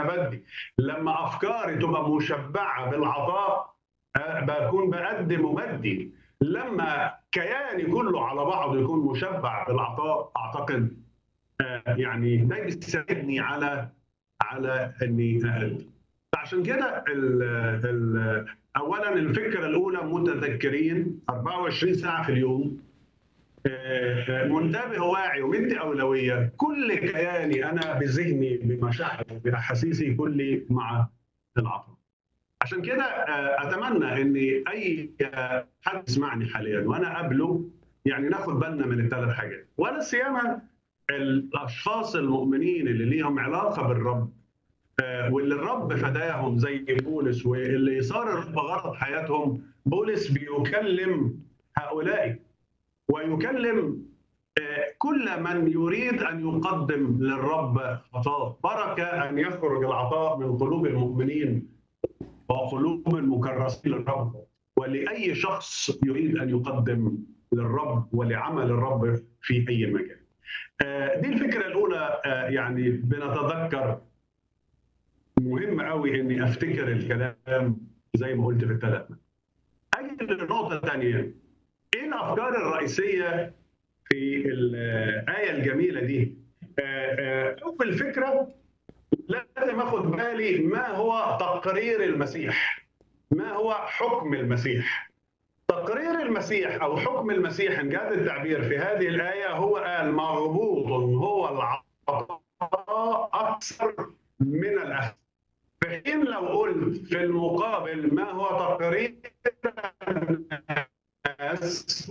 انا بدي لما افكاري تبقى مشبعه بالعطاء آه، بكون بقدم وبدي لما كياني كله على بعضه يكون مشبع بالعطاء اعتقد آه، يعني ده بيساعدني على على اني اقدم عشان كده ال ال اولا الفكره الاولى متذكرين 24 ساعه في اليوم آه، منتبه واعي ومدي اولويه كل كياني انا بذهني بمشاعري باحاسيسي كلي مع العطاء عشان كده آه، اتمنى ان اي آه، حد يسمعني حاليا وانا قبله يعني ناخد بالنا من الثلاث حاجات ولا سيما الاشخاص المؤمنين اللي ليهم علاقه بالرب آه، واللي الرب فداهم زي بولس واللي صار الرب غرض حياتهم بولس بيكلم هؤلاء ويكلم آه، كل من يريد ان يقدم للرب عطاء بركه ان يخرج العطاء من قلوب المؤمنين وقلوب المكرسين للرب ولاي شخص يريد ان يقدم للرب ولعمل الرب في اي مكان. آه، دي الفكره الاولى آه، يعني بنتذكر مهم قوي اني افتكر الكلام زي ما قلت في الثلاث اجي للنقطه الثانيه ايه الافكار الرئيسيه في الايه الجميله دي؟ آه، آه، اول فكره لازم اخد بالي ما هو تقرير المسيح ما هو حكم المسيح تقرير المسيح او حكم المسيح ان جاز التعبير في هذه الايه هو قال مغبوط هو العطاء اكثر من الاخذ في حين لو قلت في المقابل ما هو تقرير الناس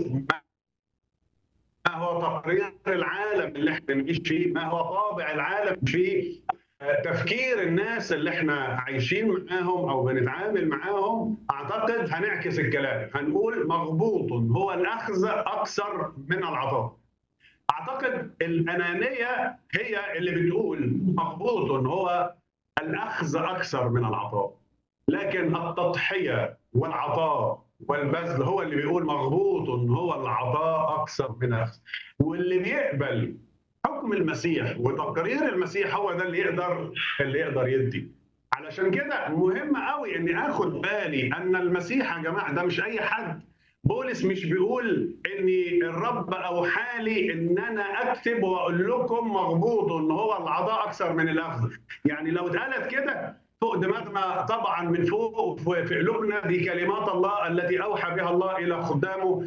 ما هو تقرير العالم اللي احنا بنعيش فيه ما هو طابع العالم فيه تفكير الناس اللي احنا عايشين معاهم او بنتعامل معاهم اعتقد هنعكس الكلام هنقول مغبوط هو الاخذ اكثر من العطاء اعتقد الانانيه هي اللي بتقول مغبوط هو الاخذ اكثر من العطاء لكن التضحيه والعطاء والبذل هو اللي بيقول مغبوط هو العطاء اكثر من الاخذ واللي بيقبل حكم المسيح وتقرير المسيح هو ده اللي يقدر اللي يقدر يدي علشان كده مهم قوي اني اخد بالي ان المسيح يا جماعه ده مش اي حد بولس مش بيقول ان الرب اوحى لي ان انا اكتب واقول لكم مغبوط ان هو العطاء اكثر من الاخذ يعني لو اتقالت كده فوق دماغنا طبعا من فوق في قلوبنا دي كلمات الله التي اوحى بها الله الى خدامه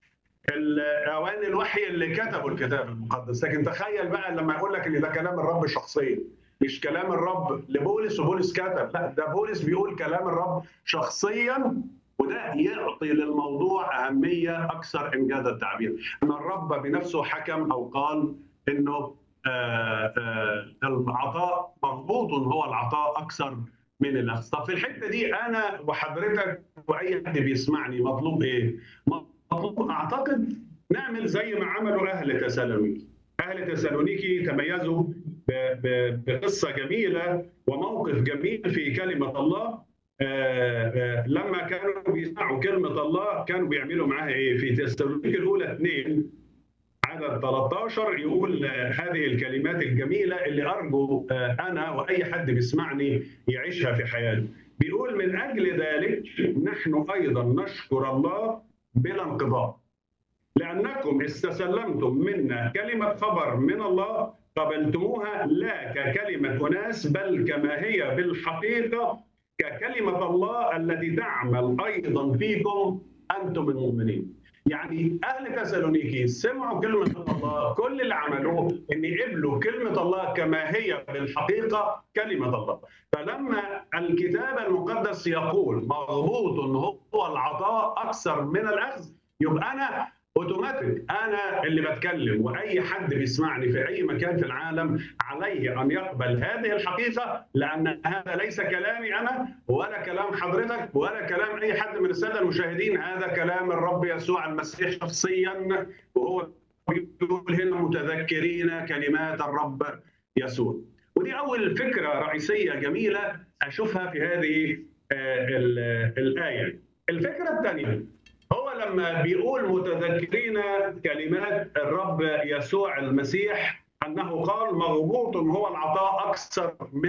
الاوان الوحي اللي كتبوا الكتاب المقدس لكن تخيل بقى لما يقول لك ان ده كلام الرب شخصيا مش كلام الرب لبولس وبولس كتب لا ده بولس بيقول كلام الرب شخصيا وده يعطي للموضوع اهميه اكثر انجاز التعبير ان الرب بنفسه حكم او قال انه آآ آآ العطاء مضبوط هو العطاء اكثر من الاخذ طب في الحته دي انا وحضرتك واي حد بيسمعني مطلوب ايه؟ مطلوب اعتقد نعمل زي ما عملوا اهل تسالونيكي اهل تسالونيكي تميزوا بقصه جميله وموقف جميل في كلمه الله آآ آآ لما كانوا بيسمعوا كلمه الله كانوا بيعملوا معاها ايه؟ في تسالونيكي الاولى اثنين عدد 13 يقول هذه الكلمات الجميله اللي ارجو انا واي حد بيسمعني يعيشها في حياته. بيقول من اجل ذلك نحن ايضا نشكر الله بلا انقضاء. لانكم استسلمتم منا كلمه خبر من الله قبلتموها لا ككلمه اناس بل كما هي بالحقيقه ككلمه الله التي تعمل ايضا فيكم انتم المؤمنين. يعني اهل تسالونيكي سمعوا كلمه الله كل اللي عملوه ان قبلوا كلمه الله كما هي بالحقيقه كلمه الله فلما الكتاب المقدس يقول مغبوط هو العطاء اكثر من الاخذ يبقى انا اوتوماتيك انا اللي بتكلم واي حد بيسمعني في اي مكان في العالم عليه ان يقبل هذه الحقيقه لان هذا ليس كلامي انا ولا كلام حضرتك ولا كلام اي حد من الساده المشاهدين هذا كلام الرب يسوع المسيح شخصيا وهو بيقول هنا متذكرين كلمات الرب يسوع ودي اول فكره رئيسيه جميله اشوفها في هذه الايه الفكره الثانيه هو لما بيقول متذكرين كلمات الرب يسوع المسيح انه قال مغبوط هو العطاء اكثر من